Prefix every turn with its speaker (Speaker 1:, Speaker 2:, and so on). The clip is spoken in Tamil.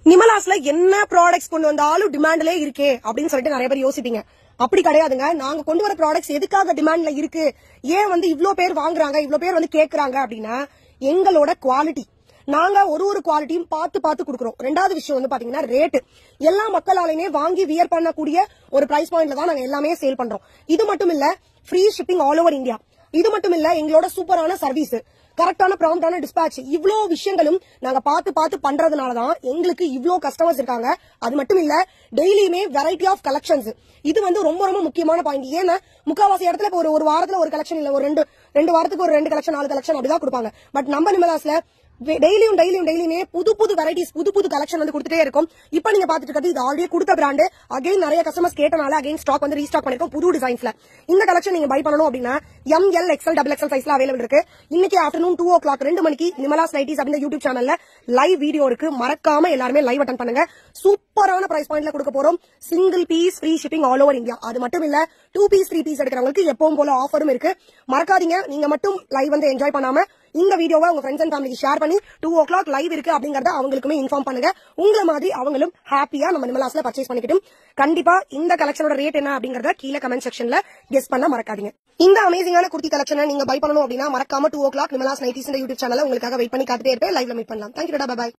Speaker 1: நிமலாஸ்ல என்ன ப்ராடக்ட்ஸ் கொண்டு வந்தாலும் டிமாண்ட்ல இருக்கே அப்படின்னு சொல்லிட்டு நிறைய பேர் யோசிப்பீங்க அப்படி கிடையாதுங்க நாங்க கொண்டு வர ப்ராடக்ட்ஸ் எதுக்காக டிமாண்ட்ல இருக்கு ஏன் வந்து இவ்ளோ பேர் வாங்குறாங்க இவ்ளோ பேர் வந்து கேக்குறாங்க அப்படின்னா எங்களோட குவாலிட்டி நாங்க ஒரு ஒரு குவாலிட்டியும் பார்த்து பார்த்து கொடுக்குறோம் ரெண்டாவது விஷயம் வந்து பாத்தீங்கன்னா ரேட் எல்லா மக்களாலையுமே வாங்கி வியர் பண்ணக்கூடிய ஒரு பிரைஸ் பாயிண்ட்ல தான் நாங்க எல்லாமே சேல் பண்றோம் இது மட்டும் இல்ல free shipping all over India இது மட்டும் இல்ல எங்களோட சூப்பரான சர்வீஸ் கரெக்டான ப்ராம்ப்டான டிஸ்பேச் இவ்ளோ விஷயங்களும் நாங்க பார்த்து பார்த்து பண்றதுனால தான் எங்களுக்கு இவ்ளோ கஸ்டமர்ஸ் இருக்காங்க அது மட்டும் இல்ல டெய்லியுமே வெரைட்டி ஆஃப் கலெக்ஷன்ஸ் இது வந்து ரொம்ப ரொம்ப முக்கியமான பாயிண்ட் ஏன்னா முக்காவாசி இடத்துல இப்ப ஒரு ஒரு வாரத்துல ஒரு கலெக்ஷன் இல்ல ஒரு ரெண்டு ரெண்டு வாரத்துக்கு ஒரு ரெண்டு கலெக்ஷன் நாலு கலெக்ஷன் அப்படிதான் கொடுப்பாங்க பட் நம்ம நிமலாஸ்ல டெய்லியும் டெய்லியும் டெய்லியுமே புது புது வெரைட்டிஸ் புது புது கலெக்ஷன் வந்து கொடுத்துட்டே இருக்கும் இப்போ நீங்க பாத்துட்டு இருக்கிறது இது ஆல்ரெடி கொடுத்த பிராண்டு அகைன் நிறைய கஸ்டமர்ஸ் கேட்டனால அகைன் ஸ்டாக் வந்து ரீஸ்டாக் பண்ணிருக்கோம் புது டிசைன்ஸ்ல இந்த கலெக்ஷன் நீங்க பை பண்ணணும் அப்படின்னா M L XL double XL சைஸ்ல அவைலபிள் இருக்கு இன்னைக்கு ஆஃப்டர்நூன் டூ ஓ கிளாக் ரெண்டு மணிக்கு நிமலாஸ் நைட்டிஸ் அப்படின்ற யூடியூப் சேனல்ல லைவ் வீடியோ இருக்கு மறக்காம எல்லாருமே லைவ் அட்டன் பண்ணுங்க சூப்பரான பிரைஸ் பாயிண்ட்ல கொடுக்க போறோம் single piece free shipping all over India அது மட்டும் இல்ல டூ பீஸ் த்ரீ பீஸ் எடுக்கிறவங்களுக்கு எப்பவும் போல ஆஃபரும் இருக்கு மறக்காதீங்க நீங்க மட்டும் லைவ் வந்து என்ஜாய் பண்ணாம இந்த வீடியோவை உங்க ஃப்ரெண்ட்ஸ் அண்ட் ஃபேமிலிக்கு ஷேர் பண்ணி டூ ஓ கிளாக் லைவ் இருக்கு அப்படிங்கறத அவங்களுக்குமே இன்ஃபார்ம் பண்ணுங்க உங்களை மாதிரி அவங்களும் ஹாப்பியா நம்ம நிமலாஸ்ல பர்ச்சேஸ் பண்ணிக்கிட்டும் கண்டிப்பா இந்த கலெக்ஷனோட ரேட் என்ன அப்படிங்கறத கீழே கமெண்ட் செக்ஷன்ல கெஸ் பண்ண மறக்காதீங்க இந்த அமேசிங்கான குர்த்தி கலெக்ஷனை நீங்க பை பண்ணணும் அப்படின்னா மறக்காம two o'clock Nimalas nighties YouTube channel உங்களுக்காக வெயிட் பண்ணி காத்துட்டே இருப்பேன் லைவ்ல மீட் பண்ணலாம் தேங்க்யூ பாய்